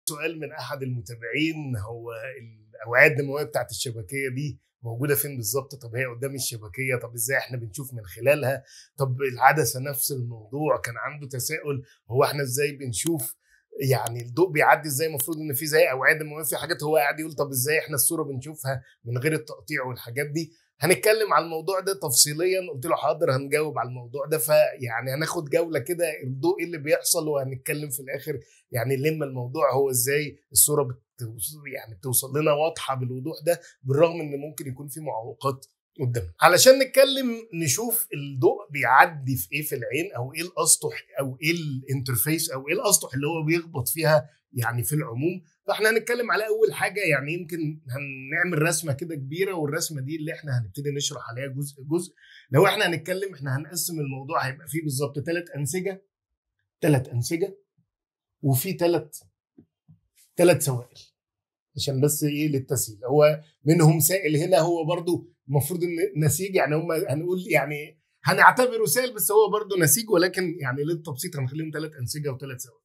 سؤال من احد المتابعين هو الاوعيه الدمويه بتاعت الشبكيه دي موجوده فين بالظبط طب هي قدام الشبكيه طب ازاي احنا بنشوف من خلالها طب العدسه نفس الموضوع كان عنده تساؤل هو احنا ازاي بنشوف يعني الضوء بيعدي ازاي المفروض ان في زي اوعيه دمويه في حاجات هو قاعد يقول طب ازاي احنا الصوره بنشوفها من غير التقطيع والحاجات دي هنتكلم على الموضوع ده تفصيليا قلت له حاضر هنجاوب على الموضوع ده فيعني هناخد جوله كده الضوء ايه اللي بيحصل وهنتكلم في الاخر يعني نلم الموضوع هو ازاي الصوره بت يعني بتوصل لنا واضحه بالوضوح ده بالرغم ان ممكن يكون في معوقات قدامنا علشان نتكلم نشوف الضوء بيعدي في ايه في العين او ايه الاسطح او ايه الانترفيس او ايه الاسطح اللي هو بيخبط فيها يعني في العموم فاحنا هنتكلم على اول حاجه يعني يمكن هنعمل رسمه كده كبيره والرسمه دي اللي احنا هنبتدي نشرح عليها جزء جزء لو احنا هنتكلم احنا هنقسم الموضوع هيبقى فيه بالظبط ثلاث انسجه ثلاث انسجه وفي ثلاث ثلاث سوائل عشان بس ايه للتسهيل هو منهم سائل هنا هو برضو المفروض ان نسيج يعني هم هنقول يعني هنعتبره سائل بس هو برضو نسيج ولكن يعني للتبسيط هنخليهم ثلاث انسجه وثلاث سوائل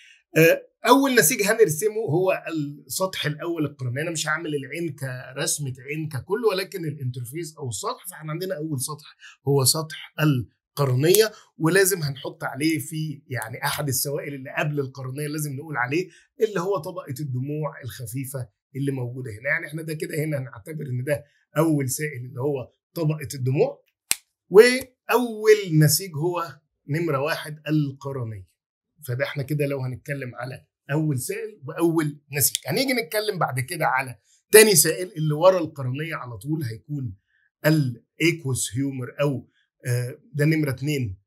اول نسيج هنرسمه هو السطح الاول القرني انا مش هعمل العين كرسمه عين ككل ولكن الانترفيس او السطح فاحنا عندنا اول سطح هو سطح القرنيه ولازم هنحط عليه في يعني احد السوائل اللي قبل القرنيه لازم نقول عليه اللي هو طبقه الدموع الخفيفه اللي موجوده هنا يعني احنا ده كده هنا هنعتبر ان ده اول سائل اللي هو طبقه الدموع واول نسيج هو نمره واحد القرنيه فده احنا كده لو هنتكلم على اول سائل واول نسيج هنيجي نتكلم بعد كده على تاني سائل اللي ورا القرنيه على طول هيكون الايكوس هيومر او ده نمره اتنين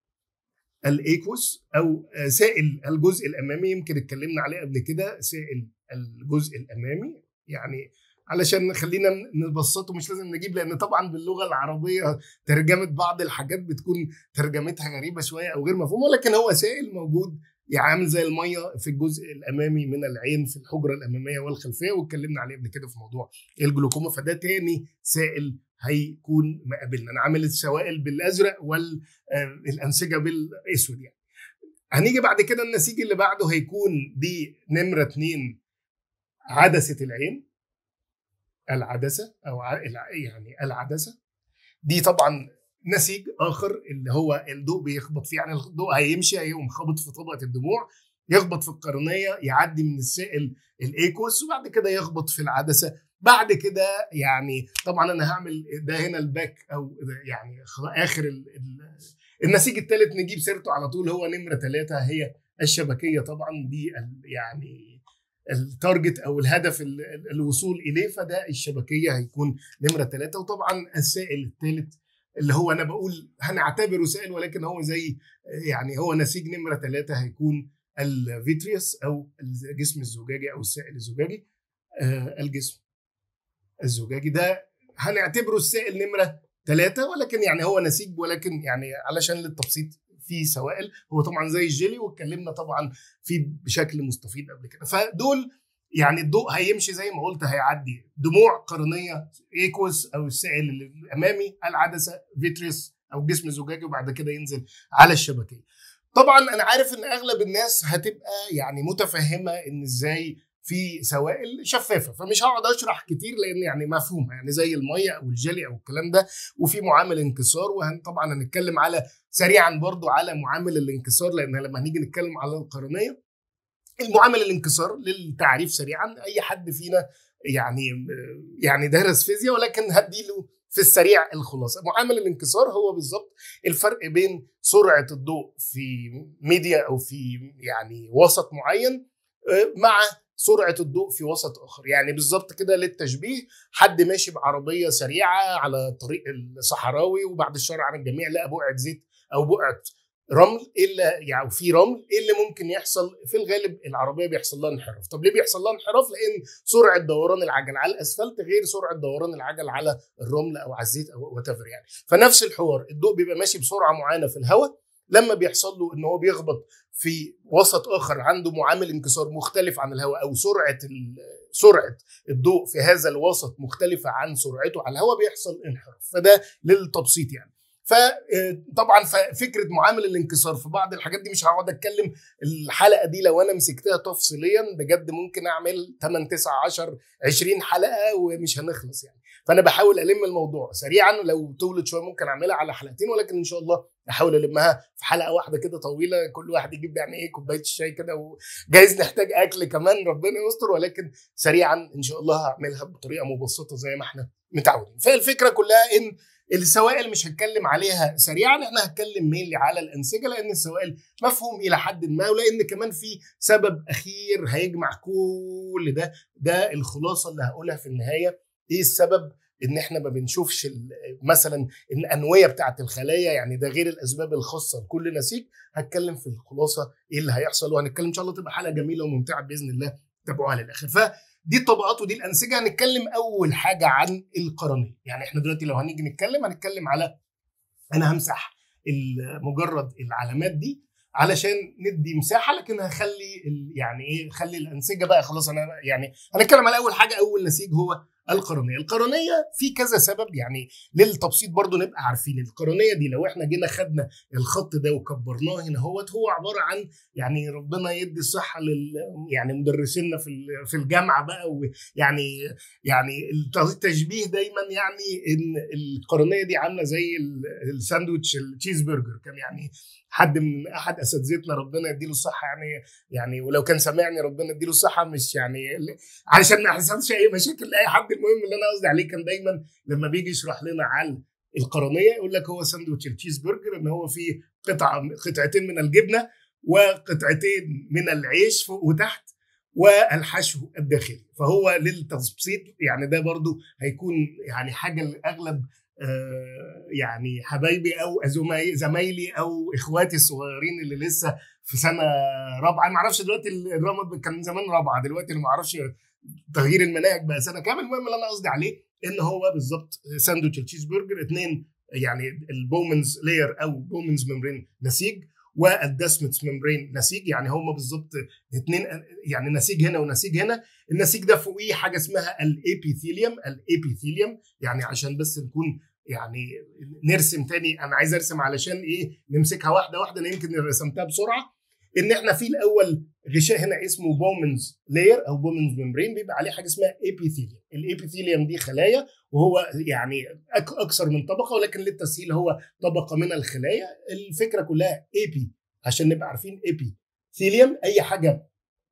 الايكوس او سائل الجزء الامامي يمكن اتكلمنا عليه قبل كده سائل الجزء الامامي يعني علشان خلينا نبسطه مش لازم نجيب لان طبعا باللغه العربيه ترجمه بعض الحاجات بتكون ترجمتها غريبه شويه او غير مفهومه ولكن هو سائل موجود يعني عامل زي الميه في الجزء الامامي من العين في الحجره الاماميه والخلفيه واتكلمنا عليه قبل كده في موضوع الجلوكوما فده تاني سائل هيكون مقابلنا انا عامل السوائل بالازرق والانسجه بالاسود يعني هنيجي بعد كده النسيج اللي بعده هيكون دي نمره اتنين عدسه العين العدسه او يعني العدسه دي طبعا نسيج اخر اللي هو الضوء بيخبط فيه يعني الضوء هيمشي هيقوم خابط في طبقه الدموع يخبط في القرنيه يعدي من السائل الايكوس وبعد كده يخبط في العدسه بعد كده يعني طبعا انا هعمل ده هنا الباك او يعني اخر ال ال النسيج الثالث نجيب سيرته على طول هو نمره ثلاثه هي الشبكيه طبعا دي يعني التارجت او الهدف الوصول اليه فده الشبكيه هيكون نمره ثلاثه وطبعا السائل الثالث اللي هو انا بقول هنعتبره سائل ولكن هو زي يعني هو نسيج نمره ثلاثه هيكون الفيتريوس او الجسم الزجاجي او السائل الزجاجي آه الجسم الزجاجي ده هنعتبره السائل نمره ثلاثه ولكن يعني هو نسيج ولكن يعني علشان للتبسيط في سوائل هو طبعا زي الجيلي واتكلمنا طبعا فيه بشكل مستفيض قبل كده فدول يعني الضوء هيمشي زي ما قلت هيعدي دموع قرنيه ايكوس او السائل الامامي العدسه فيتريس او جسم زجاجي وبعد كده ينزل على الشبكيه. طبعا انا عارف ان اغلب الناس هتبقى يعني متفهمه ان ازاي في سوائل شفافه فمش هقعد اشرح كتير لان يعني مفهومه يعني زي الميه او الجيلي او الكلام ده وفي معامل انكسار وطبعا هنتكلم على سريعا برضو على معامل الانكسار لان لما هنيجي نتكلم على القرنيه المعامل الانكسار للتعريف سريعا اي حد فينا يعني يعني درس فيزياء ولكن هديله في السريع الخلاصه معامل الانكسار هو بالظبط الفرق بين سرعه الضوء في ميديا او في يعني وسط معين مع سرعه الضوء في وسط اخر يعني بالظبط كده للتشبيه حد ماشي بعربيه سريعه على طريق الصحراوي وبعد الشر عن الجميع لقى بقعه زيت او بقعه رمل الا يعني في رمل ايه اللي ممكن يحصل في الغالب العربيه بيحصل لها انحراف طب ليه بيحصل لها انحراف لان سرعه دوران العجل على الاسفلت غير سرعه دوران العجل على الرمل او على الزيت او وات يعني فنفس الحوار الضوء بيبقى ماشي بسرعه معينه في الهواء لما بيحصل له ان هو بيخبط في وسط اخر عنده معامل انكسار مختلف عن الهواء او سرعه سرعه الضوء في هذا الوسط مختلفه عن سرعته على الهواء بيحصل انحراف فده للتبسيط يعني فطبعا فكره معامل الانكسار في بعض الحاجات دي مش هقعد اتكلم الحلقه دي لو انا مسكتها تفصيليا بجد ممكن اعمل 8 9 10 20 حلقه ومش هنخلص يعني فانا بحاول الم الموضوع سريعا لو طولت شويه ممكن اعملها على حلقتين ولكن ان شاء الله احاول المها في حلقه واحده كده طويله كل واحد يجيب يعني ايه كوبايه الشاي كده وجايز نحتاج اكل كمان ربنا يستر ولكن سريعا ان شاء الله هعملها بطريقه مبسطه زي ما احنا متعودين فالفكره كلها ان السوائل مش هتكلم عليها سريعا احنا هتكلم مينلي على الانسجه لان السوائل مفهوم الى حد ما ولان كمان في سبب اخير هيجمع كل ده ده الخلاصه اللي هقولها في النهايه ايه السبب ان احنا ما بنشوفش مثلا الانويه بتاعه الخلايا يعني ده غير الاسباب الخاصه لكل نسيج هتكلم في الخلاصه ايه اللي هيحصل وهنتكلم ان شاء الله تبقى حلقه جميله وممتعه باذن الله تابعوها للاخر فدي الطبقات ودي الانسجه هنتكلم اول حاجه عن القرنيه يعني احنا دلوقتي لو هنيجي نتكلم هنتكلم على انا همسح مجرد العلامات دي علشان ندي مساحه لكن هخلي يعني ايه خلي الانسجه بقى خلاص انا يعني هنتكلم على اول حاجه اول نسيج هو القرنيه القرنيه في كذا سبب يعني للتبسيط برضو نبقى عارفين القرنيه دي لو احنا جينا خدنا الخط ده وكبرناه هنا هوت هو عباره عن يعني ربنا يدي الصحه لل يعني مدرسينا في في الجامعه بقى ويعني يعني التشبيه دايما يعني ان القرنيه دي عامله زي الساندوتش التشيز برجر كان يعني حد من احد اساتذتنا ربنا يديله الصحه يعني يعني ولو كان سامعني ربنا يديله الصحه مش يعني علشان ما يحصلش اي مشاكل لاي حد المهم اللي انا قصدي عليه كان دايما لما بيجي يشرح لنا عن القرنيه يقول لك هو ساندوتش التشيز برجر ان هو فيه قطعه قطعتين من الجبنه وقطعتين من العيش فوق وتحت والحشو الداخلي فهو للتبسيط يعني ده برضو هيكون يعني حاجه لاغلب آه يعني حبايبي او زمايلي او اخواتي الصغيرين اللي لسه في سنه رابعه ما اعرفش دلوقتي الرمض كان زمان رابعه دلوقتي ما اعرفش تغيير المناهج بقى سنه كامل المهم اللي انا قصدي عليه ان هو بالظبط ساندوتش التشيز برجر اثنين يعني البومنز لاير او بومنز ممبرين نسيج والدسمتس ممبرين نسيج يعني هما بالظبط اثنين يعني نسيج هنا ونسيج هنا النسيج ده فوقيه حاجه اسمها الابيثيليوم الابيثيليوم يعني عشان بس نكون يعني نرسم تاني انا عايز ارسم علشان ايه نمسكها واحده واحده انا يمكن رسمتها بسرعه ان احنا في الاول غشاء هنا اسمه بومنز لاير او بومنز ممبرين بيبقى عليه حاجه اسمها ايبيثيليوم الايبيثيليوم دي خلايا وهو يعني اكثر من طبقه ولكن للتسهيل هو طبقه من الخلايا الفكره كلها ايبي عشان نبقى عارفين ايبي ثيليوم اي حاجه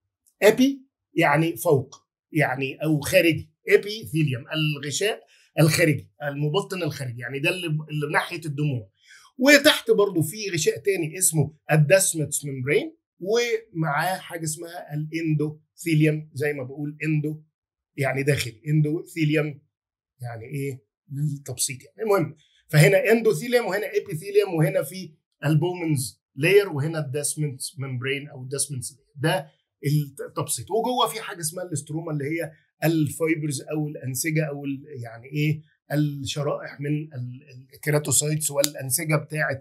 ابي يعني فوق يعني او خارجي ايبي ثيليوم الغشاء الخارجي المبطن الخارجي يعني ده اللي, اللي ناحيه الدموع وتحت برضه في غشاء تاني اسمه الداسمتس ممبرين ومعاه حاجه اسمها الاندوثيليوم زي ما بقول اندو يعني داخلي اندوثيليوم يعني ايه للتبسيط يعني المهم فهنا اندوثيليوم وهنا ابيثيليوم وهنا في البومنز لاير وهنا الداسمنتس ممبرين او الداسمنتس ده التبسيط وجوه في حاجه اسمها الاستروما اللي هي الفايبرز او الانسجه او يعني ايه الشرائح من الكيراتوسايتس والانسجه بتاعه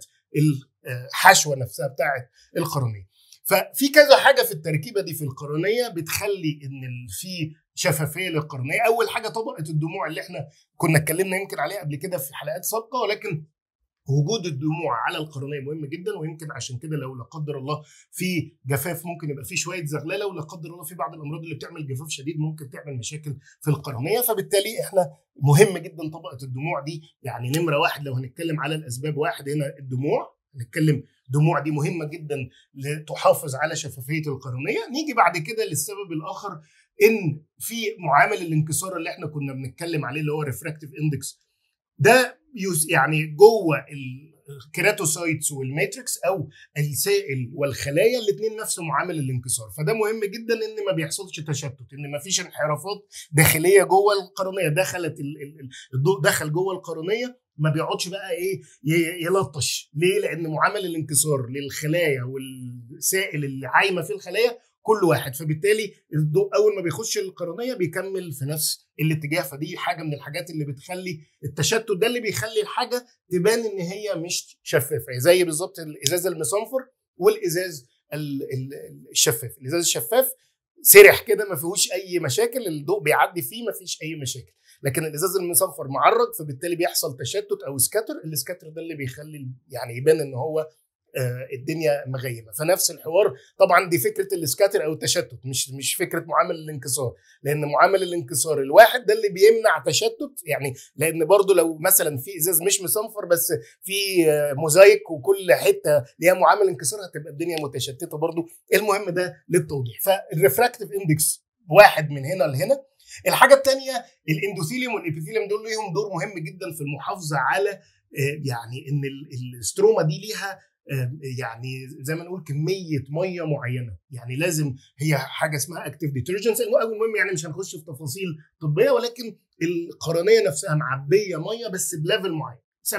الحشوه نفسها بتاعه القرنيه ففي كذا حاجه في التركيبه دي في القرنيه بتخلي ان في شفافيه للقرنيه اول حاجه طبقه الدموع اللي احنا كنا اتكلمنا يمكن عليها قبل كده في حلقات سابقه ولكن وجود الدموع على القرنيه مهم جدا ويمكن عشان كده لو لا قدر الله في جفاف ممكن يبقى في شويه زغلله ولا قدر الله في بعض الامراض اللي بتعمل جفاف شديد ممكن تعمل مشاكل في القرنيه فبالتالي احنا مهم جدا طبقه الدموع دي يعني نمره واحد لو هنتكلم على الاسباب واحد هنا الدموع هنتكلم دموع دي مهمه جدا لتحافظ على شفافيه القرنيه نيجي بعد كده للسبب الاخر ان في معامل الانكسار اللي احنا كنا بنتكلم عليه اللي هو ريفراكتيف اندكس ده يعني جوه الكيراتوسايتس والماتريكس او السائل والخلايا الاثنين نفس معامل الانكسار فده مهم جدا ان ما بيحصلش تشتت ان ما فيش انحرافات داخليه جوه القرنيه دخلت الضوء دخل جوه القرنيه ما بيقعدش بقى ايه يلطش ليه لان معامل الانكسار للخلايا والسائل اللي عايمه في الخلايا كل واحد فبالتالي الضوء اول ما بيخش القرنيه بيكمل في نفس الاتجاه فدي حاجه من الحاجات اللي بتخلي التشتت ده اللي بيخلي الحاجه تبان ان هي مش شفافه زي بالظبط الازاز المصنفر والازاز الشفاف الازاز الشفاف سرح كده ما فيهوش اي مشاكل الضوء بيعدي فيه ما فيش اي مشاكل لكن الازاز المصنفر معرض فبالتالي بيحصل تشتت او سكاتر السكاتر ده اللي بيخلي يعني يبان ان هو آه، الدنيا مغيمه فنفس الحوار طبعا دي فكره السكاتر او التشتت مش مش فكره معامل الانكسار لان معامل الانكسار الواحد ده اللي بيمنع تشتت يعني لان برضو لو مثلا في ازاز مش مصنفر بس في آه، موزايك وكل حته ليها معامل انكسار هتبقى الدنيا متشتته برضو المهم ده للتوضيح فالريفراكتيف اندكس واحد من هنا لهنا الحاجه الثانيه الاندوثيليوم والابيثيليوم دول ليهم دور مهم جدا في المحافظه على آه، يعني ان الاستروما دي ليها يعني زي ما نقول كميه ميه معينه يعني لازم هي حاجه اسمها اكتيف ديترجنتس المهم يعني مش هنخش في تفاصيل طبيه ولكن القرنيه نفسها معبيه ميه بس بليفل معين 70%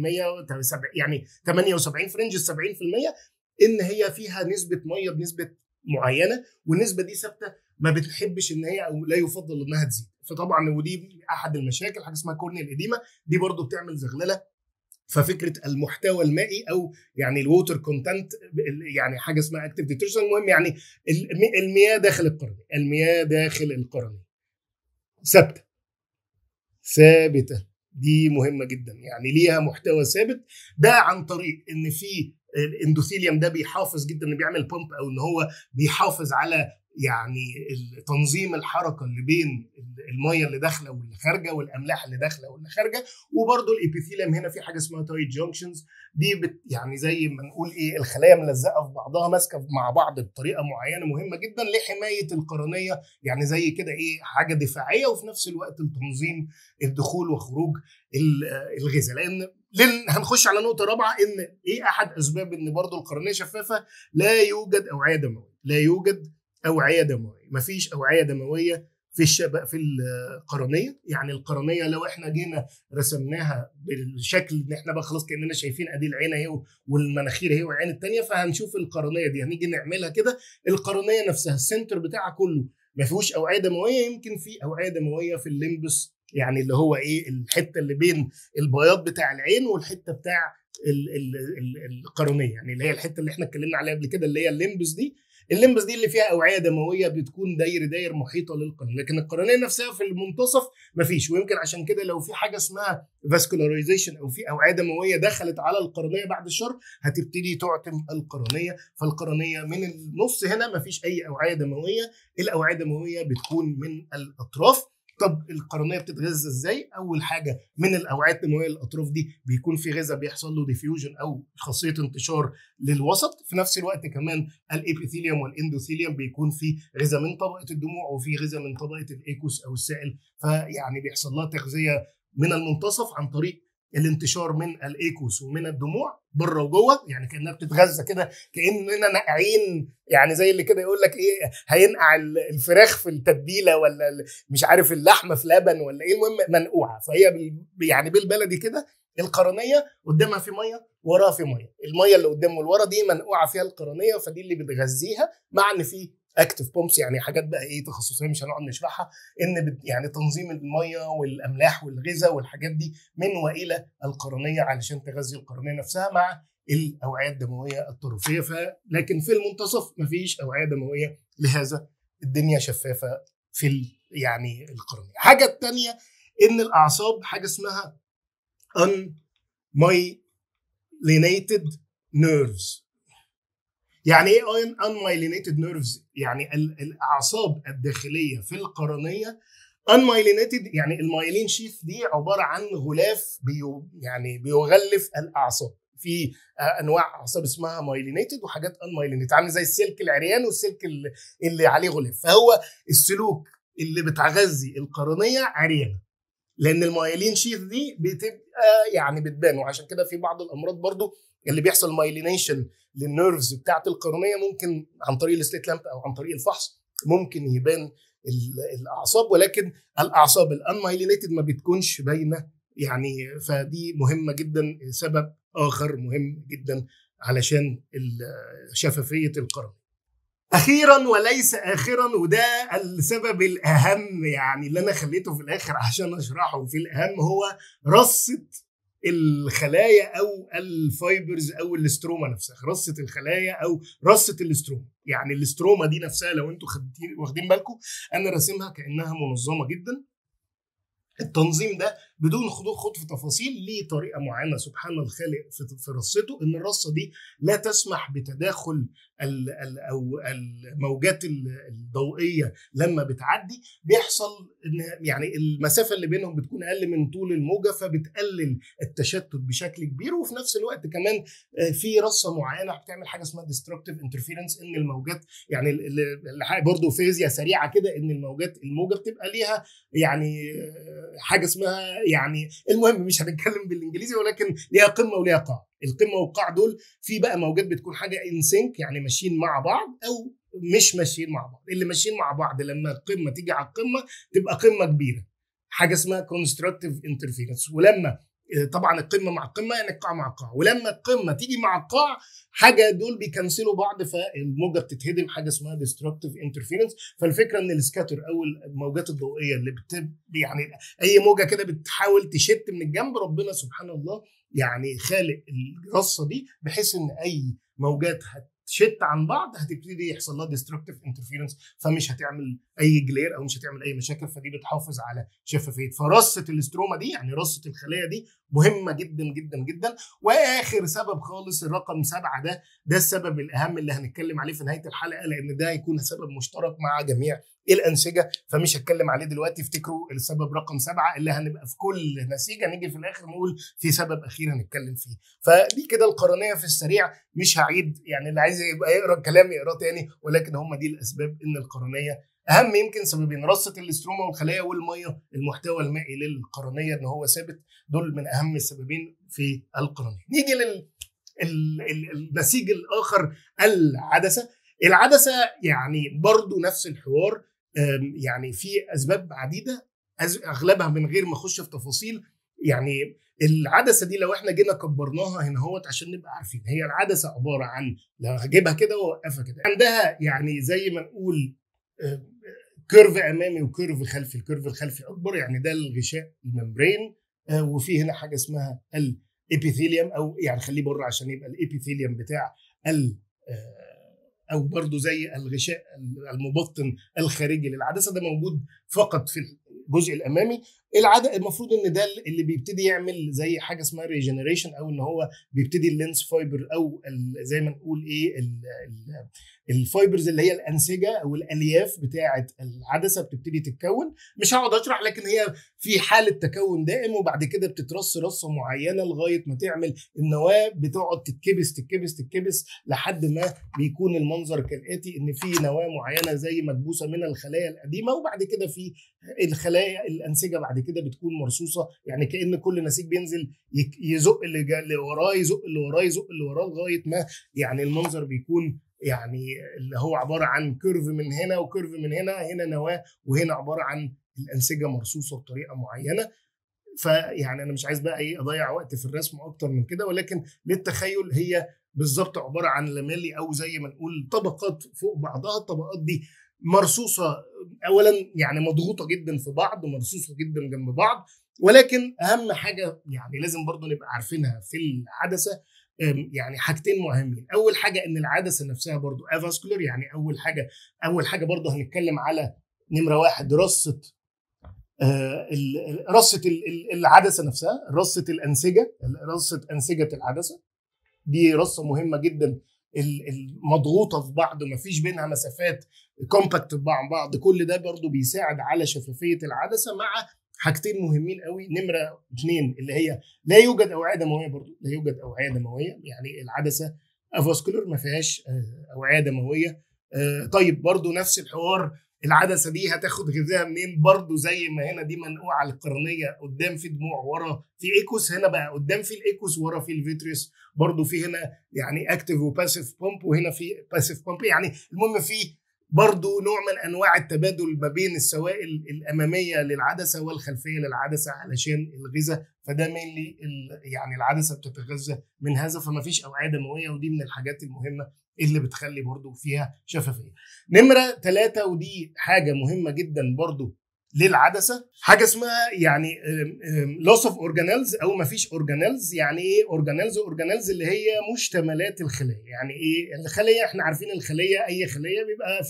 يعني 78 في رينج 70% ان هي فيها نسبه ميه بنسبه معينه والنسبه دي ثابته ما بتحبش ان هي او لا يفضل انها تزيد فطبعا ودي احد المشاكل حاجه اسمها كورنيال اديما دي برضو بتعمل زغلله ففكره المحتوى المائي او يعني الووتر كونتنت يعني حاجه اسمها اكتيف ديترجنت المهم يعني المياه داخل القرنيه المياه داخل القرنيه ثابته ثابته دي مهمه جدا يعني ليها محتوى ثابت ده عن طريق ان في الاندوثيليوم ده بيحافظ جدا انه بيعمل بومب او ان هو بيحافظ على يعني تنظيم الحركه اللي بين الميه اللي داخله واللي خارجه والاملاح اللي داخله واللي خارجه وبرده الابيثيليوم هنا في حاجه اسمها تايت جانكشنز دي بت يعني زي ما نقول ايه الخلايا ملزقه في بعضها ماسكه مع بعض بطريقه معينه مهمه جدا لحمايه القرنيه يعني زي كده ايه حاجه دفاعيه وفي نفس الوقت لتنظيم الدخول وخروج الغذاء لان لن هنخش على نقطه رابعه ان ايه احد اسباب ان برضه القرنيه شفافه لا يوجد اوعيه دمويه لا يوجد اوعيه دمويه مفيش اوعيه دمويه في الشبق في القرنيه يعني القرنيه لو احنا جينا رسمناها بالشكل ان احنا بقى خلاص كاننا شايفين ادي العين اهي والمناخير اهي والعين الثانيه فهنشوف القرنيه دي هنيجي نعملها كده القرنيه نفسها السنتر بتاعها كله ما فيهوش اوعيه دمويه يمكن في اوعيه دمويه في الليمبس يعني اللي هو ايه الحته اللي بين البياض بتاع العين والحته بتاع القرنيه يعني اللي هي الحته اللي احنا اتكلمنا عليها قبل كده اللي هي الليمبس دي الليمبس دي اللي فيها اوعيه دمويه بتكون داير داير محيطه للقرنيه لكن القرنيه نفسها في المنتصف مفيش ويمكن عشان كده لو في حاجه اسمها فاسكولاريزيشن او في اوعيه دمويه دخلت على القرنيه بعد الشر هتبتدي تعتم القرنيه فالقرنيه من النص هنا مفيش اي اوعيه دمويه الاوعيه الدمويه بتكون من الاطراف طب القرنيه بتتغذى ازاي؟ اول حاجه من الاوعيه الدمويه الاطراف دي بيكون في غذاء بيحصل له ديفيوجن او خاصيه انتشار للوسط، في نفس الوقت كمان الابيثيليوم والاندوثيليوم بيكون في غذاء من طبقه الدموع وفي غذاء من طبقه الايكوس او السائل، فيعني بيحصل لها تغذيه من المنتصف عن طريق الانتشار من الايكوس ومن الدموع بره وجوه يعني كانها بتتغذى كده كاننا ناقعين يعني زي اللي كده يقول لك ايه هينقع الفراخ في التتبيله ولا مش عارف اللحمه في لبن ولا ايه المهم منقوعه فهي يعني بالبلدي كده القرنيه قدامها في ميه وراها في ميه الميه اللي قدام والورا دي منقوعه فيها القرنيه فدي اللي بتغذيها مع ان في اكتف بومبس يعني حاجات بقى ايه تخصصيه مش هنقعد نشرحها ان يعني تنظيم الميه والاملاح والغذاء والحاجات دي من والى القرنيه علشان تغذي القرنيه نفسها مع الاوعيه الدمويه الطرفيه ف لكن في المنتصف مفيش اوعيه دمويه لهذا الدنيا شفافه في يعني القرنيه الحاجه الثانيه ان الاعصاب حاجه اسمها unmyelinated nerves يعني ايه unmyelinated nerves يعني الاعصاب الداخليه في القرنيه unmyelinated يعني المايلين شيث دي عباره عن غلاف بيو يعني بيغلف الاعصاب في انواع اعصاب اسمها مايلينيتد وحاجات انمايلينيتد عامل زي السلك العريان والسلك اللي عليه غلاف فهو السلوك اللي بتغذي القرنيه عريانه لان المايلين شيث دي بتبقى يعني بتبان وعشان كده في بعض الامراض برضو اللي بيحصل مايلينيشن للنيرفز بتاعه القرنيه ممكن عن طريق السليت لامب او عن طريق الفحص ممكن يبان الاعصاب ولكن الاعصاب الانمايلينيتد ما بتكونش باينه يعني فدي مهمه جدا سبب اخر مهم جدا علشان شفافيه القرن اخيرا وليس اخرا وده السبب الاهم يعني اللي انا خليته في الاخر عشان اشرحه في الاهم هو رصه الخلايا او الفايبرز او الاستروما نفسها رصه الخلايا او رصه الاستروما يعني الاستروما دي نفسها لو انتوا واخدين بالكم انا راسمها كانها منظمه جدا التنظيم ده بدون خضوع خوض في تفاصيل ليه طريقه معينه سبحان الخالق في رصته ان الرصه دي لا تسمح بتداخل ال ال او الموجات الضوئيه لما بتعدي بيحصل ان يعني المسافه اللي بينهم بتكون اقل من طول الموجه فبتقلل التشتت بشكل كبير وفي نفس الوقت كمان في رصه معينه بتعمل حاجه اسمها ديستركتيف انترفيرنس ان الموجات يعني برضه فيزياء سريعه كده ان الموجات الموجه بتبقى ليها يعني حاجه اسمها يعني المهم مش هنتكلم بالانجليزي ولكن ليها قمه وليها قاع القمه والقاع دول في بقى موجات بتكون حاجه ان سينك يعني ماشيين مع بعض او مش ماشيين مع بعض اللي ماشيين مع بعض لما القمه تيجي على القمه تبقى قمه كبيره حاجه اسمها كونستراكتيف انترفيرنس ولما طبعا القمه مع القمه يعني القاع مع القاع ولما القمه تيجي مع القاع حاجه دول بيكنسلوا بعض فالموجه بتتهدم حاجه اسمها ديستركتيف انترفيرنس فالفكره ان السكاتر او الموجات الضوئيه اللي بت يعني اي موجه كده بتحاول تشت من الجنب ربنا سبحان الله يعني خالق الرصه دي بحيث ان اي موجات هتشت عن بعض هتبتدي يحصل لها ديستركتيف انترفيرنس فمش هتعمل اي جلير او مش هتعمل اي مشاكل فدي بتحافظ على شفافيه فرصه الاستروما دي يعني رصه الخليه دي مهمه جدا جدا جدا واخر سبب خالص الرقم سبعه ده ده السبب الاهم اللي هنتكلم عليه في نهايه الحلقه لان ده هيكون سبب مشترك مع جميع الانسجه فمش هتكلم عليه دلوقتي افتكروا السبب رقم سبعه اللي هنبقى في كل نسيجه نيجي في الاخر نقول في سبب اخير هنتكلم فيه فدي كده القرنيه في السريع مش هعيد يعني اللي عايز يبقى يقرا الكلام يقراه تاني ولكن هم دي الاسباب ان القرنيه اهم يمكن سببين رصه الاستروما والخلايا والميه المحتوى المائي للقرنيه ان هو ثابت دول من اهم السببين في القرنيه نيجي لل النسيج الاخر العدسه العدسه يعني برضو نفس الحوار يعني في اسباب عديده اغلبها من غير ما اخش في تفاصيل يعني العدسه دي لو احنا جينا كبرناها هنا اهوت عشان نبقى عارفين هي العدسه عباره عن لو هجيبها كده واوقفها كده عندها يعني زي ما نقول كيرف امامي وكيرف خلفي الكيرف الخلفي اكبر يعني ده الغشاء الممبرين وفي هنا حاجه اسمها الابيثيليوم او يعني خليه بره عشان يبقى الابيثيليوم بتاع ال او برضه زي الغشاء المبطن الخارجي للعدسه ده موجود فقط في الجزء الامامي العاده المفروض ان ده اللي بيبتدي يعمل زي حاجه اسمها ريجنريشن او ان هو بيبتدي اللينس فايبر او زي ما نقول ايه الفايبرز اللي هي الانسجه او الالياف بتاعه العدسه بتبتدي تتكون مش هقعد اشرح لكن هي في حاله تكون دائم وبعد كده بتترص رصه معينه لغايه ما تعمل النواه بتقعد تتكبس تتكبس تتكبس لحد ما بيكون المنظر كالاتي ان في نواه معينه زي مكبوسه من الخلايا القديمه وبعد كده في الخلايا الانسجه بعد كده بتكون مرصوصه يعني كان كل نسيج بينزل يزق اللي وراه يزق اللي وراه يزق اللي وراه لغايه ما يعني المنظر بيكون يعني اللي هو عباره عن كيرف من هنا وكيرف من هنا هنا نواه وهنا عباره عن الانسجه مرصوصه بطريقه معينه فيعني انا مش عايز بقى ايه اضيع وقت في الرسم اكتر من كده ولكن للتخيل هي بالظبط عباره عن لاميلي او زي ما نقول طبقات فوق بعضها الطبقات دي مرصوصه اولا يعني مضغوطه جدا في بعض مرصوصه جدا جنب بعض ولكن اهم حاجه يعني لازم برضو نبقى عارفينها في العدسه يعني حاجتين مهمين اول حاجه ان العدسه نفسها برضو افاسكولار يعني اول حاجه اول حاجه برضو هنتكلم على نمره واحد رصه رصه العدسه نفسها رصه الانسجه رصه انسجه العدسه دي رصه مهمه جدا المضغوطه في بعض ما فيش بينها مسافات كومباكت مع بعض كل ده برضو بيساعد على شفافيه العدسه مع حاجتين مهمين قوي نمره اثنين اللي هي لا يوجد اوعيه دمويه برضو لا يوجد اوعيه دمويه يعني العدسه افاسكولار ما فيهاش اوعيه دمويه طيب برضو نفس الحوار العدسه دي هتاخد غذائها منين برضو زي ما هنا دي منقوعه القرنيه قدام في دموع ورا في ايكوس هنا بقى قدام في الايكوس ورا في الفيتريس برضو في هنا يعني اكتف وباسيف بومب وهنا في باسيف بومب يعني المهم في برضو نوع من انواع التبادل ما بين السوائل الاماميه للعدسه والخلفيه للعدسه علشان الغذاء فده مينلي يعني العدسه بتتغذى من هذا فما فيش اوعيه دمويه ودي من الحاجات المهمه اللي بتخلي برضو فيها شفافيه. نمره ثلاثه ودي حاجه مهمه جدا برضو للعدسه حاجه اسمها يعني لوس اوف اورجانيلز او ما فيش اورجانيلز يعني ايه اورجانيلز اورجانيلز اللي هي مشتملات الخليه يعني ايه الخليه احنا عارفين الخليه اي خليه بيبقى في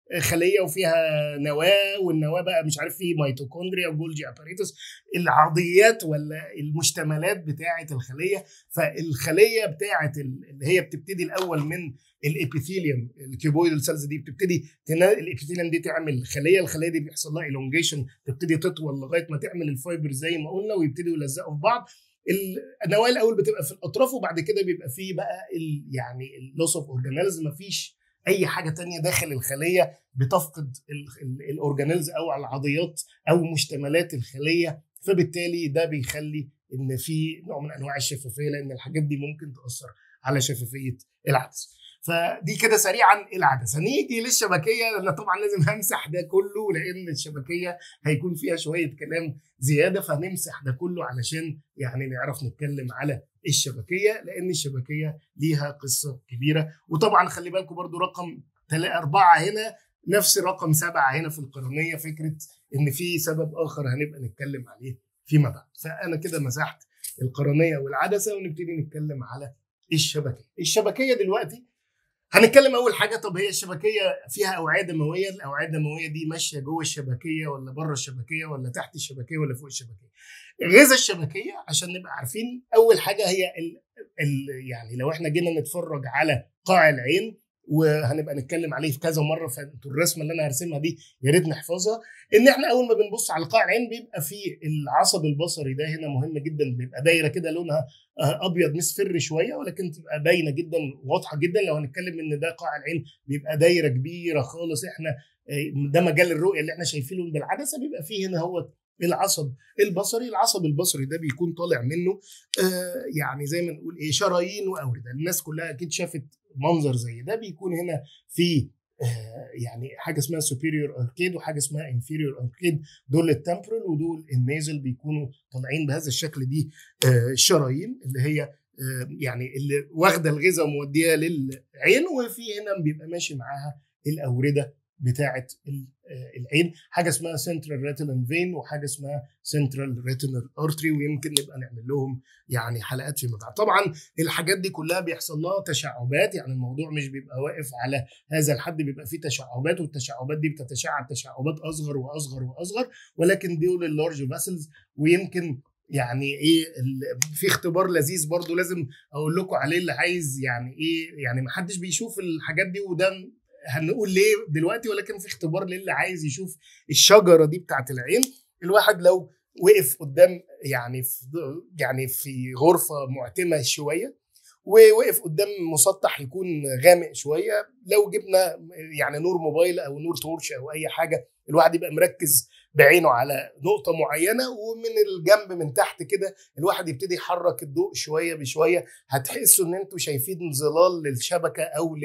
خليه وفيها نواه والنواه بقى مش عارف فيه ميتوكوندريا وجولجي اباريتوس العرضيات ولا المشتملات بتاعه الخليه فالخليه بتاعه اللي هي بتبتدي الاول من الابيثيليوم الكيبويدال سيلز دي بتبتدي الابيثيليوم دي تعمل خليه الخليه دي بيحصل لها الونجيشن تبتدي تطول لغايه ما تعمل الفايبر زي ما قلنا ويبتدوا يلزقوا في بعض النواه الاول بتبقى في الاطراف وبعد كده بيبقى فيه بقى ال يعني اللوس اوف اورجانيلز مفيش اي حاجه تانية داخل الخليه بتفقد الاورجانيلز او العضيات او مشتملات الخليه فبالتالي ده بيخلي ان في نوع من انواع الشفافيه لان الحاجات دي ممكن تاثر على شفافيه العدسه فدي كده سريعا العدسه نيجي للشبكيه انا طبعا لازم همسح ده كله لان الشبكيه هيكون فيها شويه كلام زياده فنمسح ده كله علشان يعني نعرف نتكلم على الشبكيه لان الشبكيه ليها قصه كبيره وطبعا خلي بالكم برضو رقم أربعة هنا نفس رقم سبعة هنا في القرنية فكرة إن في سبب آخر هنبقى نتكلم عليه فيما بعد فأنا كده مسحت القرنية والعدسة ونبتدي نتكلم على الشبكية الشبكية دلوقتي هنتكلم اول حاجه طب هي الشبكيه فيها اوعيه دمويه الاوعيه الدمويه دي ماشيه جوه الشبكيه ولا بره الشبكيه ولا تحت الشبكيه ولا فوق الشبكيه غذاء الشبكيه عشان نبقى عارفين اول حاجه هي ال ال يعني لو احنا جينا نتفرج على قاع العين وهنبقى نتكلم عليه في كذا مره فانتوا الرسمه اللي انا هرسمها دي يا ريت نحفظها ان احنا اول ما بنبص على قاع العين بيبقى في العصب البصري ده هنا مهم جدا بيبقى دايره كده لونها ابيض مصفر شويه ولكن تبقى باينه جدا واضحه جدا لو هنتكلم ان ده قاع العين بيبقى دايره كبيره خالص احنا ده مجال الرؤيه اللي احنا شايفينه بالعدسه بيبقى فيه هنا هو العصب البصري العصب البصري ده بيكون طالع منه آه يعني زي ما نقول ايه شرايين واورده الناس كلها اكيد شافت منظر زي ده بيكون هنا في آه يعني حاجه اسمها سوبيريور اركيد وحاجه اسمها انفيريور اركيد دول التمبرال ودول النيزل بيكونوا طالعين بهذا الشكل دي آه الشرايين اللي هي آه يعني اللي واخده الغذاء وموديها للعين وفي هنا بيبقى ماشي معاها الاورده بتاعه العين حاجه اسمها سنترال ريتينال فين وحاجه اسمها سنترال ريتينال ارتري ويمكن نبقى نعمل لهم يعني حلقات فيما بعد طبعا الحاجات دي كلها بيحصل لها تشعبات يعني الموضوع مش بيبقى واقف على هذا الحد بيبقى فيه تشعبات والتشعبات دي بتتشعب تشعبات اصغر واصغر واصغر ولكن دول اللارج فاسلز ويمكن يعني ايه في اختبار لذيذ برضو لازم اقول لكم عليه اللي عايز يعني ايه يعني ما حدش بيشوف الحاجات دي وده هنقول ليه دلوقتي ولكن في اختبار للي عايز يشوف الشجره دي بتاعت العين الواحد لو وقف قدام يعني في يعني في غرفه معتمه شويه ووقف قدام مسطح يكون غامق شويه لو جبنا يعني نور موبايل او نور تورش او اي حاجه الواحد يبقى مركز بعينه على نقطه معينه ومن الجنب من تحت كده الواحد يبتدي يحرك الضوء شويه بشويه هتحسوا ان انتوا شايفين ظلال للشبكه او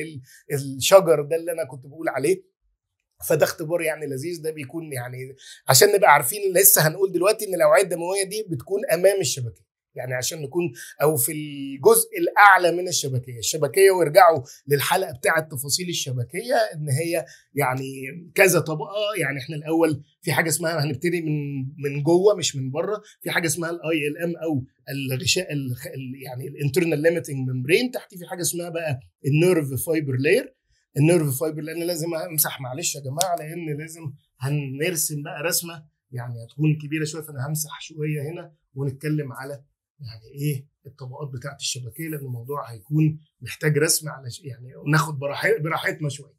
للشجر ده اللي انا كنت بقول عليه فده اختبار يعني لذيذ ده بيكون يعني عشان نبقى عارفين لسه هنقول دلوقتي ان الاوعيه الدمويه دي بتكون امام الشبكيه يعني عشان نكون او في الجزء الاعلى من الشبكيه الشبكيه وارجعوا للحلقه بتاعه تفاصيل الشبكيه ان هي يعني كذا طبقه يعني احنا الاول في حاجه اسمها هنبتدي من من جوه مش من بره في حاجه اسمها الاي ال ام او الغشاء يعني الانترنال ليميتنج ممبرين تحتيه في حاجه اسمها بقى النيرف فايبر لاير النيرف فايبر لان لازم امسح معلش يا جماعه لان لازم هنرسم بقى رسمه يعني هتكون كبيره شويه فانا همسح شويه هنا ونتكلم على يعني ايه الطبقات بتاعت الشبكيه لان الموضوع هيكون محتاج رسم على يعني ناخد براحتنا شويه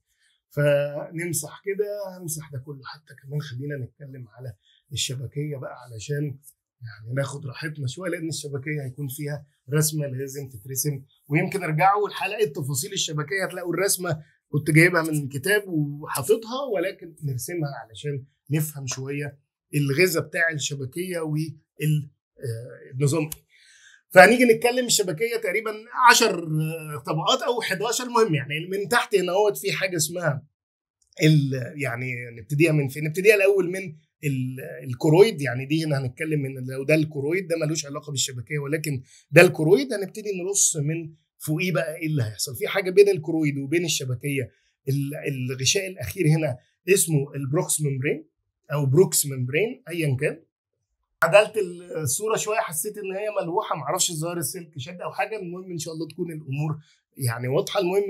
فنمسح كده همسح ده كله حتى كمان خلينا نتكلم على الشبكيه بقى علشان يعني ناخد راحتنا شويه لان الشبكيه هيكون فيها رسمه لازم تترسم ويمكن ارجعوا لحلقه تفاصيل الشبكيه هتلاقوا الرسمه كنت جايبها من كتاب وحاططها ولكن نرسمها علشان نفهم شويه الغذاء بتاع الشبكيه والنظام فهنيجي نتكلم الشبكيه تقريبا 10 طبقات او 11 مهم يعني من تحت هنا اهوت في حاجه اسمها يعني نبتديها من فين؟ نبتديها الاول من الكرويد يعني دي هنا هنتكلم من لو ده الكرويد ده ملوش علاقه بالشبكيه ولكن ده الكرويد هنبتدي نرص من فوقيه بقى ايه اللي هيحصل في حاجه بين الكرويد وبين الشبكيه الغشاء الاخير هنا اسمه البروكس ممبرين او بروكس ممبرين ايا كان عدلت الصوره شويه حسيت ان هي ملوحه معرفش ظاهر السلك شد او حاجه المهم ان شاء الله تكون الامور يعني واضحه المهم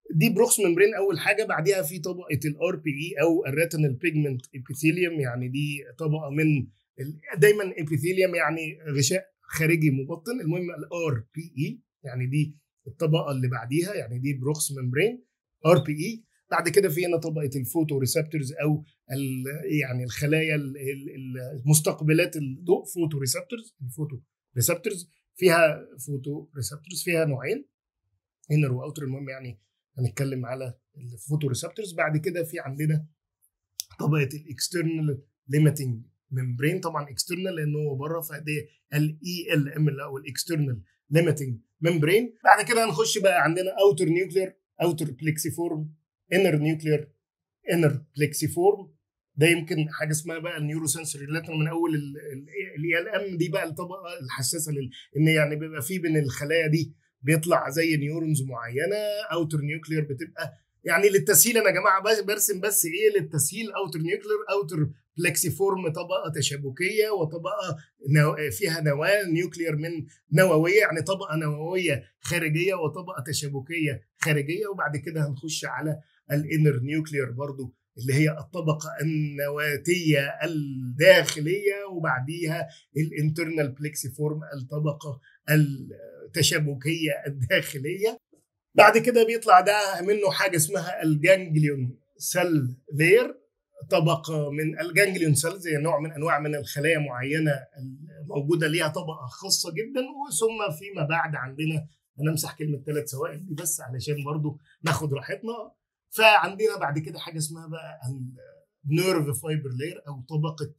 دي بروكس ممبرين اول حاجه بعديها في طبقه الار بي اي او الريتينال بيجمنت ابيثيليوم يعني دي طبقه من دايما ابيثيليوم يعني غشاء خارجي مبطن المهم الار بي اي يعني دي الطبقه اللي بعديها يعني دي بروكس ممبرين ار بي اي بعد كده في هنا طبقه الفوتو ريسبتورز او يعني الخلايا المستقبلات الضوء فوتو ريسبتورز الفوتو ريسبتورز فيها فوتو ريسبتورز فيها نوعين انر واوتر المهم يعني هنتكلم على الفوتو ريسبتورز بعد كده في عندنا طبقه الاكسترنال ليميتنج ممبرين طبعا اكسترنال لانه هو بره فدي الاي ال ام او الاكسترنال ليميتنج ممبرين بعد كده هنخش بقى عندنا اوتر نيوكلير اوتر بليكسيفورم انر نيوكلير انر بليكسيفورم ده يمكن حاجه اسمها بقى النيورو سنسوري من اول الاي ال ام دي بقى الطبقه الحساسه ان يعني بيبقى في بين الخلايا دي بيطلع زي نيورونز معينه اوتر نيوكلير بتبقى يعني للتسهيل انا يا جماعه برسم بس ايه للتسهيل اوتر نيوكلير اوتر بلكسيفورم طبقه تشابكيه وطبقه نو... فيها نواه نيوكلير من نوويه يعني طبقه نوويه خارجيه وطبقه تشابكيه خارجيه وبعد كده هنخش على الانر نيوكلير برضو اللي هي الطبقة النواتية الداخلية وبعديها الانترنال بلكسيفورم الطبقة التشابكية الداخلية بعد كده بيطلع ده منه حاجة اسمها الجانجليون سيل لير طبقة من الجانجليون سيل زي نوع من أنواع من الخلايا معينة موجودة ليها طبقة خاصة جدا وثم فيما بعد عندنا أنا أمسح كلمة ثلاث سوائل دي بس علشان برضو ناخد راحتنا فعندنا بعد كده حاجة اسمها بقى النيرف فايبر لير أو طبقة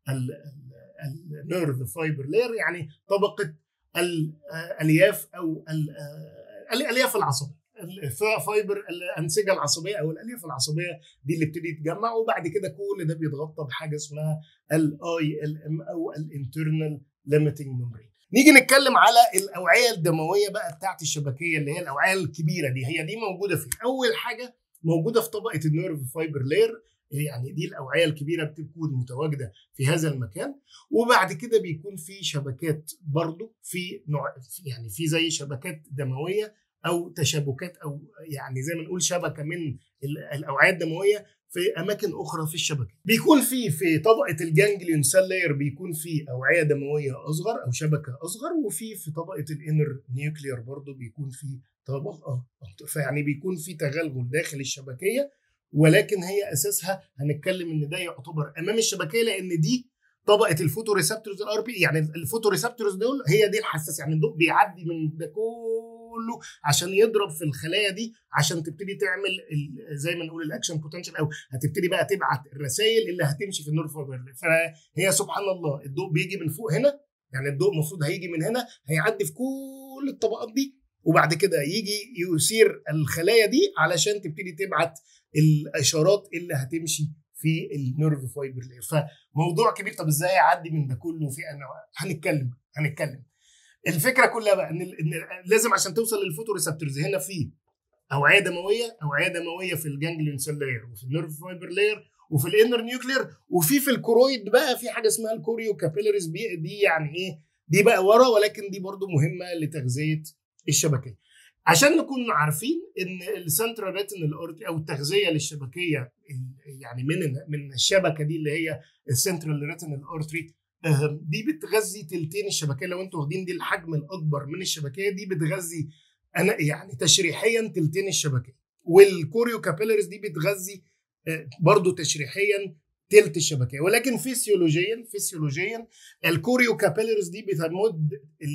النيرف فايبر لير يعني طبقة الالياف او الالياف العصبيه فايبر الانسجه العصبيه او الالياف العصبيه دي اللي بتبتدي تتجمع وبعد كده كل ده بيتغطى بحاجه اسمها الاي ال ام او الانترنال ليميتنج ميموري نيجي نتكلم على الاوعيه الدمويه بقى بتاعت الشبكيه اللي هي الاوعيه الكبيره دي هي دي موجوده في اول حاجه موجوده في طبقه النيرف فايبر لير يعني دي الاوعيه الكبيره بتكون متواجده في هذا المكان وبعد كده بيكون في شبكات برضو في نوع يعني في زي شبكات دمويه او تشابكات او يعني زي ما نقول شبكه من الاوعيه الدمويه في اماكن اخرى في الشبكه بيكون في في طبقه الجانجليون سيل لاير بيكون في اوعيه دمويه اصغر او شبكه اصغر وفي في طبقه الانر نيوكلير برضو بيكون في طبقه فيعني بيكون في تغلغل داخل الشبكيه ولكن هي اساسها هنتكلم ان ده يعتبر امام الشبكيه لان دي طبقه الفوتو ريسبتورز الار بي يعني الفوتو ريسبتورز دول هي دي الحساسه يعني الضوء بيعدي من ده كله عشان يضرب في الخلايا دي عشان تبتدي تعمل زي ما نقول الاكشن بوتنشال او هتبتدي بقى تبعت الرسائل اللي هتمشي في النور فايبر فهي سبحان الله الضوء بيجي من فوق هنا يعني الضوء المفروض هيجي من هنا هيعدي في كل الطبقات دي وبعد كده يجي يثير الخلايا دي علشان تبتدي تبعت الاشارات اللي هتمشي في النيرف فايبر لاير فموضوع كبير طب ازاي اعدي من ده كله في انواع هنتكلم هنتكلم الفكره كلها بقى ان, إن لازم عشان توصل للفوتو ريسبتورز هنا في اوعيه دمويه اوعيه دمويه في الجانجليون سيل لاير وفي النيرف فايبر لاير وفي الانر نيوكلير وفي في الكرويد بقى في حاجه اسمها الكوريو كابيلاريز دي يعني ايه دي بقى ورا ولكن دي برضو مهمه لتغذيه الشبكيه عشان نكون عارفين ان السنترال ريتينال او التغذيه للشبكيه يعني من من الشبكه دي اللي هي السنترال ريتينال اورتري دي بتغذي تلتين الشبكيه لو انتوا واخدين دي الحجم الاكبر من الشبكيه دي بتغذي انا يعني تشريحيا تلتين الشبكيه والكوريو كابيلاريز دي بتغذي برضو تشريحيا تلت الشبكيه ولكن فيسيولوجيا فيسيولوجيا الكوريو كابيلاريز دي بتمد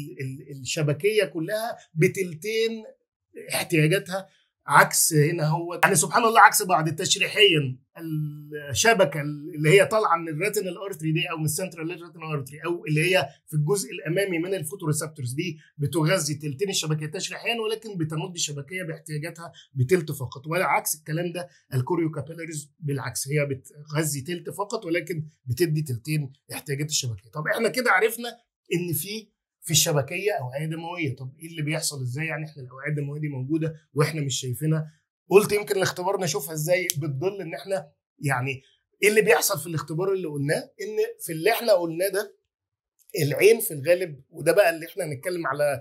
الشبكيه كلها بتلتين احتياجاتها عكس هنا هو يعني سبحان الله عكس بعض تشريحيا الشبكه اللي هي طالعه من الريتينال ارتري دي او من السنترال ريتينال ارتري او اللي هي في الجزء الامامي من الفوتوريسبتورز دي بتغذي تلتين الشبكيه تشريحيا ولكن بتمد الشبكيه باحتياجاتها بتلت فقط ولا عكس الكلام ده الكوريو كابيلاريز بالعكس هي بتغذي تلت فقط ولكن بتدي تلتين احتياجات الشبكيه طب احنا كده عرفنا ان في في الشبكيه اوعيه دمويه طب ايه اللي بيحصل ازاي يعني احنا الاوعيه الدمويه دي موجوده واحنا مش شايفينها قلت يمكن الاختبار نشوفها ازاي بتدل ان احنا يعني ايه اللي بيحصل في الاختبار اللي قلناه ان في اللي احنا قلناه ده العين في الغالب وده بقى اللي احنا هنتكلم على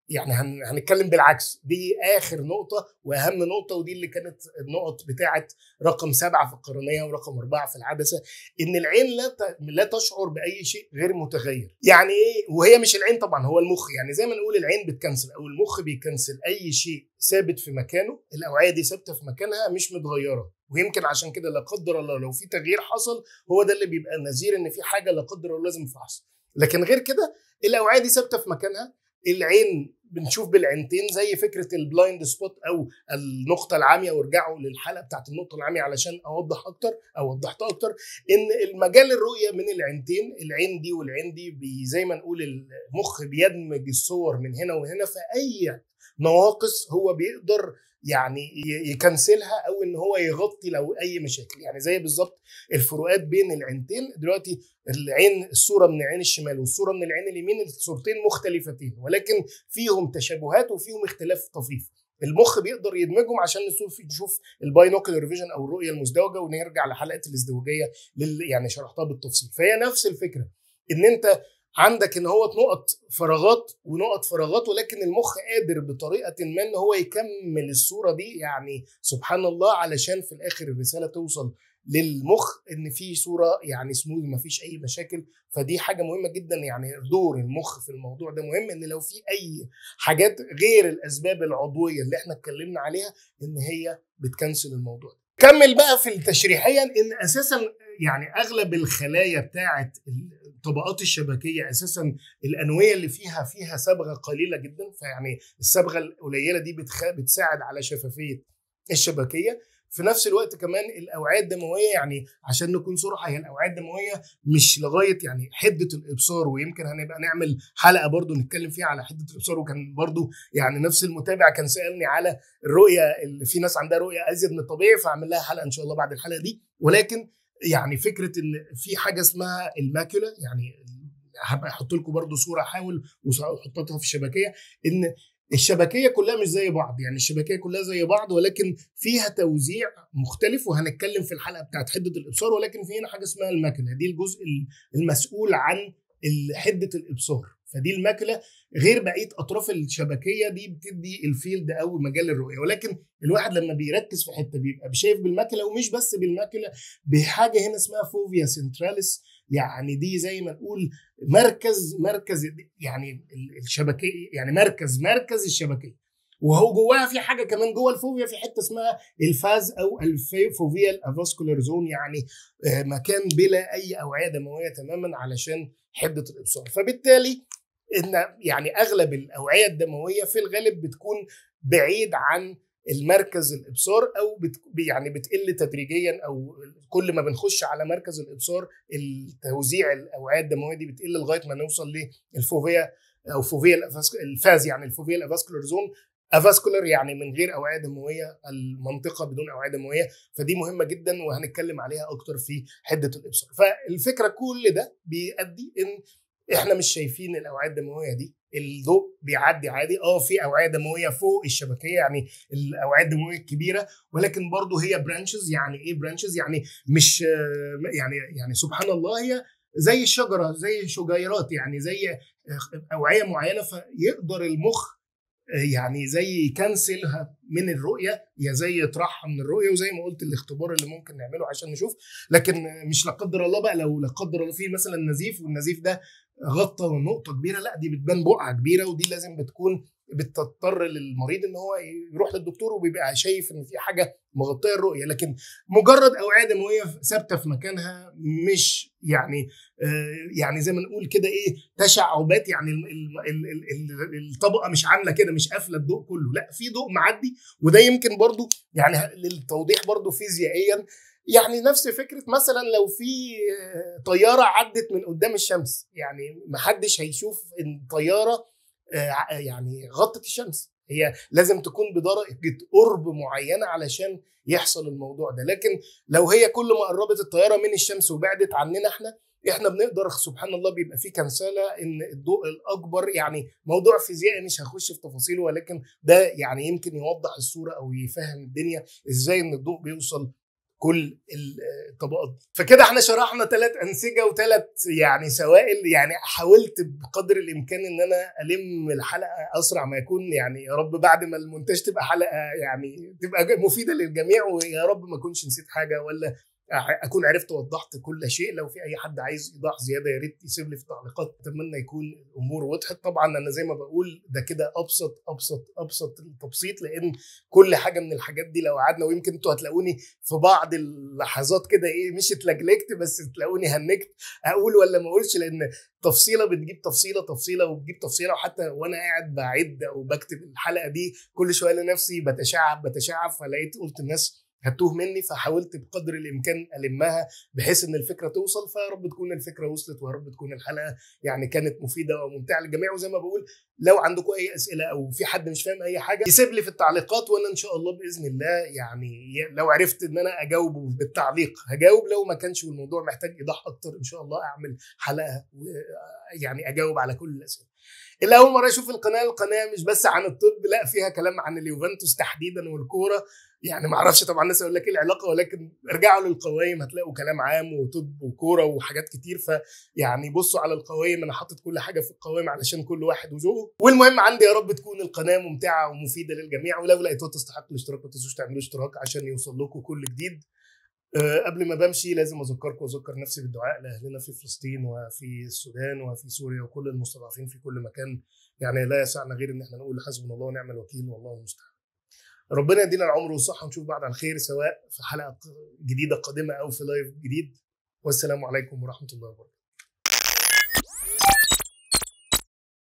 يعني هنتكلم بالعكس دي اخر نقطه واهم نقطه ودي اللي كانت النقط بتاعه رقم سبعه في القرنيه ورقم اربعه في العدسه ان العين لا لا تشعر باي شيء غير متغير يعني ايه وهي مش العين طبعا هو المخ يعني زي ما نقول العين بتكنسل او المخ بيكنسل اي شيء ثابت في مكانه الاوعيه دي ثابته في مكانها مش متغيره ويمكن عشان كده لا قدر الله لو في تغيير حصل هو ده اللي بيبقى نذير ان في حاجه لا قدر الله لازم فحص لكن غير كده الاوعيه دي ثابته في مكانها العين بنشوف بالعينتين زي فكره البلايند سبوت او النقطه العاميه وارجعوا للحلقه بتاعت النقطه العاميه علشان اوضح اكتر او وضحت اكتر ان المجال الرؤيه من العينتين العين دي والعين دي زي ما نقول المخ بيدمج الصور من هنا وهنا فاي نواقص هو بيقدر يعني يكنسلها او ان هو يغطي لو اي مشاكل يعني زي بالظبط الفروقات بين العينتين دلوقتي العين الصوره من العين الشمال والصوره من العين اليمين الصورتين مختلفتين ولكن فيهم تشابهات وفيهم اختلاف طفيف المخ بيقدر يدمجهم عشان نشوف نشوف الباينوكلر فيجن او الرؤيه المزدوجه ونرجع لحلقه الازدواجيه يعني شرحتها بالتفصيل فهي نفس الفكره ان انت عندك ان هو نقط فراغات ونقط فراغات ولكن المخ قادر بطريقه ما ان هو يكمل الصوره دي يعني سبحان الله علشان في الاخر الرساله توصل للمخ ان في صوره يعني سموث ما فيش اي مشاكل فدي حاجه مهمه جدا يعني دور المخ في الموضوع ده مهم ان لو في اي حاجات غير الاسباب العضويه اللي احنا اتكلمنا عليها ان هي بتكنسل الموضوع ده كمل بقى في التشريحيا ان اساسا يعني اغلب الخلايا بتاعه الطبقات الشبكيه اساسا الانويه اللي فيها فيها صبغه قليله جدا فيعني الصبغه القليله دي بتساعد على شفافيه الشبكيه في نفس الوقت كمان الاوعيه الدمويه يعني عشان نكون صراحه هي الاوعيه الدمويه مش لغايه يعني حده الابصار ويمكن هنبقى نعمل حلقه برضو نتكلم فيها على حده الابصار وكان برضو يعني نفس المتابع كان سالني على الرؤيه اللي في ناس عندها رؤيه ازيد من الطبيعي فاعمل لها حلقه ان شاء الله بعد الحلقه دي ولكن يعني فكره ان في حاجه اسمها الماكولا يعني هبقى احط لكم برضو صوره احاول واحطها في الشبكيه ان الشبكيه كلها مش زي بعض يعني الشبكيه كلها زي بعض ولكن فيها توزيع مختلف وهنتكلم في الحلقه بتاعت حده الابصار ولكن في هنا حاجه اسمها الماكله دي الجزء المسؤول عن حده الابصار فدي الماكله غير بقيه اطراف الشبكيه دي بتدي الفيلد او مجال الرؤيه ولكن الواحد لما بيركز في حته بيبقى شايف بالماكله ومش بس بالماكله بحاجه هنا اسمها فوفيا سنتراليس يعني دي زي ما نقول مركز مركز يعني الشبكيه يعني مركز مركز الشبكيه وهو جواها في حاجه كمان جوه الفوفيا في حته اسمها الفاز او الفوفيال افاسكولار زون يعني آه، مكان بلا اي اوعيه دمويه تماما علشان حده الابصار فبالتالي ان يعني اغلب الاوعيه الدمويه في الغالب بتكون بعيد عن المركز الابصار او بت يعني بتقل تدريجيا او كل ما بنخش على مركز الابصار التوزيع الاوعيه الدمويه دي بتقل لغايه ما نوصل للفوفيا او فوفيا الفاز يعني الفوفيا الافاسكولار زون افاسكولار يعني من غير اوعيه دمويه المنطقه بدون اوعيه دمويه فدي مهمه جدا وهنتكلم عليها اكتر في حده الابصار فالفكره كل ده بيؤدي ان احنا مش شايفين الاوعيه الدمويه دي الضوء بيعدي عادي اه في اوعيه دمويه فوق الشبكيه يعني الاوعيه الدمويه الكبيره ولكن برضه هي برانشز يعني ايه برانشز يعني مش يعني يعني سبحان الله هي زي الشجره زي شجيرات يعني زي اوعيه معينه فيقدر المخ يعني زي يكنسلها من الرؤيه يا زي يطرحها من الرؤيه وزي ما قلت الاختبار اللي ممكن نعمله عشان نشوف لكن مش لا قدر الله بقى لو لا قدر الله في مثلا نزيف والنزيف ده غطى نقطه كبيره لا دي بتبان بقعه كبيره ودي لازم بتكون بتضطر للمريض ان هو يروح للدكتور وبيبقى شايف ان في حاجه مغطيه الرؤيه لكن مجرد اوعيه دمويه ثابته في مكانها مش يعني آه يعني زي ما نقول كده ايه تشعبات يعني الطبقه مش عامله كده مش قافله الضوء كله لا في ضوء معدي وده يمكن برضو يعني للتوضيح برضو فيزيائيا يعني نفس فكره مثلا لو في طياره عدت من قدام الشمس يعني ما حدش هيشوف الطياره آه، يعني غطت الشمس هي لازم تكون بدرجه قرب معينه علشان يحصل الموضوع ده لكن لو هي كل ما قربت الطياره من الشمس وبعدت عننا احنا احنا بنقدر سبحان الله بيبقى في كنسله ان الضوء الاكبر يعني موضوع فيزيائي مش هخش في تفاصيله ولكن ده يعني يمكن يوضح الصوره او يفهم الدنيا ازاي ان الضوء بيوصل كل الطبقات فكده احنا شرحنا ثلاث انسجه وثلاث يعني سوائل يعني حاولت بقدر الامكان ان انا الم الحلقه اسرع ما يكون يعني يا رب بعد ما المونتاج تبقى حلقه يعني تبقى مفيده للجميع ويا رب ما اكونش نسيت حاجه ولا اكون عرفت وضحت كل شيء لو في اي حد عايز ايضاح زياده يا ريت يسيب لي في التعليقات اتمنى يكون الامور وضحت طبعا انا زي ما بقول ده كده ابسط ابسط ابسط التبسيط لان كل حاجه من الحاجات دي لو قعدنا ويمكن انتوا هتلاقوني في بعض اللحظات كده ايه مش اتلجلجت بس تلاقوني هنكت اقول ولا ما اقولش لان تفصيله بتجيب تفصيله تفصيله وبتجيب تفصيله وحتى وانا قاعد بعد او بكتب الحلقه دي كل شويه لنفسي بتشعب بتشعب فلقيت قلت الناس هتوه مني فحاولت بقدر الامكان المها بحيث ان الفكره توصل فيا رب تكون الفكره وصلت ويا رب تكون الحلقه يعني كانت مفيده وممتعه للجميع وزي ما بقول لو عندكم اي اسئله او في حد مش فاهم اي حاجه يسيب لي في التعليقات وانا ان شاء الله باذن الله يعني لو عرفت ان انا اجاوبه بالتعليق هجاوب لو ما كانش والموضوع محتاج ايضاح اكتر ان شاء الله اعمل حلقه يعني اجاوب على كل الاسئله اللي اول مره يشوف القناه القناه مش بس عن الطب لا فيها كلام عن اليوفنتوس تحديدا والكوره يعني ما اعرفش طبعا الناس يقول لك ايه العلاقه ولكن ارجعوا للقوائم هتلاقوا كلام عام وطب وكوره وحاجات كتير فيعني بصوا على القوائم انا حاطط كل حاجه في القوائم علشان كل واحد وذوقه والمهم عندي يا رب تكون القناه ممتعه ومفيده للجميع ولو لقيتوها تستحق الاشتراك ما تنسوش تعملوا اشتراك عشان يوصل لكم كل جديد أه قبل ما بمشي لازم اذكركم واذكر نفسي بالدعاء لاهلنا في فلسطين وفي السودان وفي سوريا وكل المستضعفين في كل مكان يعني لا يسعنا غير ان احنا نقول حسبنا الله ونعم الوكيل والله المستعان ربنا يدينا العمر والصحه ونشوف بعض على خير سواء في حلقه جديده قادمه او في لايف جديد والسلام عليكم ورحمه الله وبركاته